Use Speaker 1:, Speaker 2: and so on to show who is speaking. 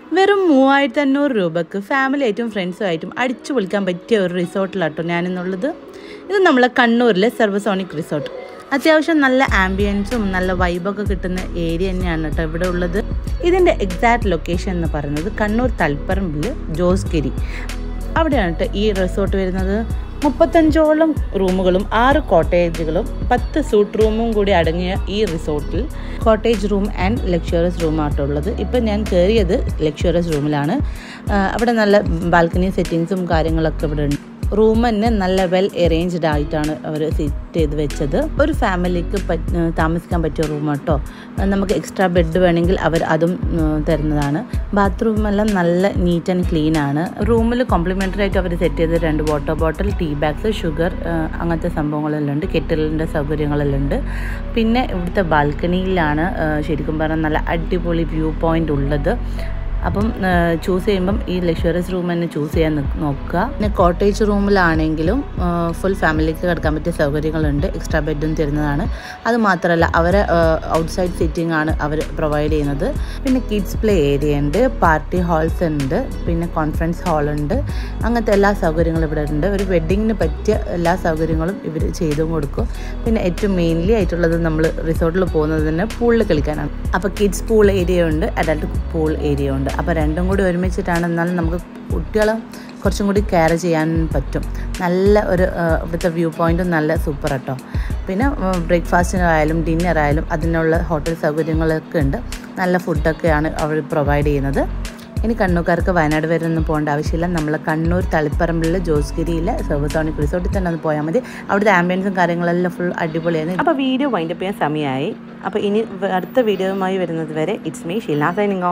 Speaker 1: വെറും മൂവായിരത്തി അഞ്ഞൂറ് രൂപക്ക് ഫാമിലി ആയിട്ടും ഫ്രണ്ട്സും ആയിട്ടും അടിച്ചു പൊളിക്കാൻ പറ്റിയ ഒരു റിസോർട്ടിലാട്ടോ ഞാനെന്നുള്ളത് ഇത് നമ്മളെ കണ്ണൂരിലെ സർവസോണിക് റിസോർട്ട് അത്യാവശ്യം നല്ല ആംബിയൻസും നല്ല വൈബൊക്കെ കിട്ടുന്ന ഏരിയ തന്നെയാണ് കേട്ടോ ഇവിടെ ഉള്ളത് ഇതിൻ്റെ എക്സാക്ട് ലൊക്കേഷൻ എന്ന് പറയുന്നത് കണ്ണൂർ തളിപ്പറമ്പിൽ ജോസ്ഗിരി അവിടെയാണ് കേട്ടോ ഈ റിസോർട്ട് വരുന്നത് മുപ്പത്തഞ്ചോളം റൂമുകളും ആറ് കോട്ടേജുകളും പത്ത് സൂട്ട് റൂമും കൂടി അടങ്ങിയ ഈ റിസോർട്ടിൽ കോട്ടേജ് റൂം ആൻഡ് ലക്ഷറിയസ് റൂമാട്ടോ ഉള്ളത് ഇപ്പം ഞാൻ കയറിയത് ലക്ഷറിയസ് റൂമിലാണ് ആ, അവിടെ നല്ല ബാൽക്കണി സെറ്റിങ്സും കാര്യങ്ങളൊക്കെ ഇവിടെ ഉണ്ട് റൂം തന്നെ നല്ല വെൽ അറേഞ്ച്ഡ് ആയിട്ടാണ് അവർ സെറ്റ് ചെയ്ത് വെച്ചത് ഒരു ഫാമിലിക്ക് പറ്റ് താമസിക്കാൻ പറ്റിയ റൂം കേട്ടോ നമുക്ക് എക്സ്ട്രാ ബെഡ് വേണമെങ്കിൽ അവർ അതും ഉം, തരുന്നതാണ് ബാത്റൂം എല്ലാം നല്ല നീറ്റ് ആൻഡ് ക്ലീൻ ആണ് റൂമിൽ കോംപ്ലിമെൻ്ററി ആയിട്ട് അവർ സെറ്റ് ചെയ്ത് രണ്ട് water bottle tea bags sugar അങ്ങനത്തെ സംഭവങ്ങളെല്ലാം ഉണ്ട് കെറ്റിലിൻ്റെ സൗകര്യങ്ങളെല്ലാം ഉണ്ട് പിന്നെ ഇവിടുത്തെ ബാൽക്കണിയിലാണ് ആ, ശരിക്കും പറഞ്ഞാൽ നല്ല അടിപൊളി വ്യൂ പോയിൻ്റ് ഉള്ളത് അപ്പം ചൂസ് ചെയ്യുമ്പം ഈ ലക്ഷറിയസ് റൂം തന്നെ ചൂസ് ചെയ്യാൻ നി- നോക്കുക പിന്നെ കോട്ടേജ് റൂമിലാണെങ്കിലും ഫുൾ ഫാമിലിക്ക് കിടക്കാൻ പറ്റിയ സൗകര്യങ്ങളുണ്ട് എക്സ്ട്രാ ബെഡും തരുന്നതാണ് അത് മാത്രമല്ല അവരെ ഔട്ട്സൈഡ് സിറ്റിംഗ് ആണ് അവർ പ്രൊവൈഡ് ചെയ്യുന്നത് പിന്നെ കിഡ്സ് പ്ലേ ഏരിയ ഉണ്ട് പാർട്ടി ഹാൾസ് ഉണ്ട് പിന്നെ കോൺഫറൻസ് ഹാൾ ഉണ്ട് അങ്ങനത്തെ എല്ലാ സൗകര്യങ്ങളും ഇവിടെ ഉണ്ട് ഒരു വെഡ്ഡിങ്ങിന് പറ്റിയ എല്ലാ സൗകര്യങ്ങളും ഇവർ ചെയ്തും കൊടുക്കും പിന്നെ ഏറ്റവും മെയിൻലി ആയിട്ടുള്ളത് നമ്മൾ റിസോർട്ടിൽ പോകുന്നത് തന്നെ പൂളിൽ കളിക്കാനാണ് അപ്പോൾ കിഡ്സ് പൂൾ ഏരിയ ഉണ്ട് അഡൽട്ട് പൂൾ ഏരിയ ഉണ്ട് അപ്പോൾ രണ്ടും കൂടി ഒരുമിച്ചിട്ടാണ് എന്നാലും നമുക്ക് കുട്ടികളെ കുറച്ചും കൂടി കെയർ ചെയ്യാൻ പറ്റും നല്ല ഒരു ആ, ഇവിടുത്തെ വ്യൂ പോയിൻറ്റും നല്ല സൂപ്പർ കേട്ടോ പിന്നെ ബ്രേക്ക്ഫാസ്റ്റിനായാലും ഡിന്നറായാലും അതിനുള്ള ഹോട്ടൽ സൗകര്യങ്ങളൊക്കെ ഉണ്ട് നല്ല ഫുഡൊക്കെയാണ് അവർ പ്രൊവൈഡ് ചെയ്യുന്നത് ഇനി കണ്ണൂർക്കാർക്ക് വയനാട് വരെ ഒന്നും പോകേണ്ട ആവശ്യമില്ല നമ്മൾ കണ്ണൂർ തളിപ്പറമ്പിലെ ജോസ്ഗിരിയിലെ സർവസോണിക് റിസോർട്ടിൽ തന്നെ ഒന്ന് പോയാൽ മതി അവിടുത്തെ ആംബിയൻസും കാര്യങ്ങളെല്ലാം ഫുൾ അടിപൊളിയാണ് അപ്പോൾ വീഡിയോ വൈൻഡപ്പ് ചെയ്യാൻ സമയമായി അപ്പോൾ ഇനി അടുത്ത വീഡിയോയുമായി വരുന്നത് വരെ ഇറ്റ്സ് മീ ഷീല സൈനിങ്